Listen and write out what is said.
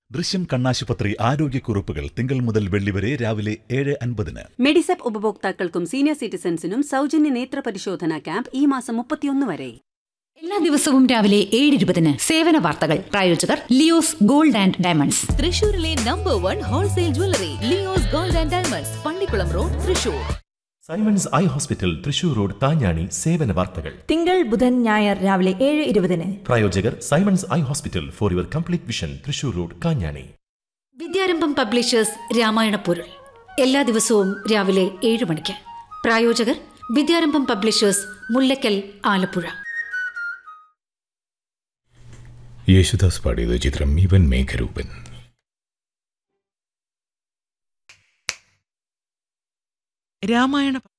ദൃശ്യം കണ്ണാശുപത്രി ആരോഗ്യക്കുറിപ്പുകൾ തിങ്കൾ മുതൽ വെള്ളി വരെ രാവിലെ ഏഴ് അൻപതിന് മെഡിസെപ്പ് ഉപഭോക്താക്കൾക്കും സീനിയർ സിറ്റിസൺസിനും സൗജന്യ നേത്ര പരിശോധന ക്യാമ്പ് ഈ മാസം മുപ്പത്തിയൊന്ന് വരെ എല്ലാ ദിവസവും രാവിലെ ഏഴ് ഇരുപതിന് സേവന വാർത്തകൾ പ്രായോജകർ ലിയോസ് ഗോൾഡ് ആൻഡ് ഡയമണ്ട്സ് തൃശൂരിലെ number one wholesale jewellery Leo's gold and diamonds Pallikulam road Thrissur Simons eye hospital Thrissur road Thanjani സേവന വാർത്തകൾ തിങ്കൾ ബുധൻ ഞായർ രാവിലെ ഏഴ് ഇരുപതിന് പ്രായോജകർ Simons eye hospital for your complete vision Thrissur road Kanjani Vidyarambham publishers Ramayana പൊരുൾ എല്ലാ ദിവസവും രാവിലെ ഏഴ് മണിക്ക് പ്രായോജകർ വിദ്യാരംഭം പബ്ലിഷേഴ്സ് മുല്ലക്കൽ ആലപ്പുഴ യേശുദാസ് പാടിയത് ചിത്രം ഇവൻ മേഘരൂപൻ രാമായണ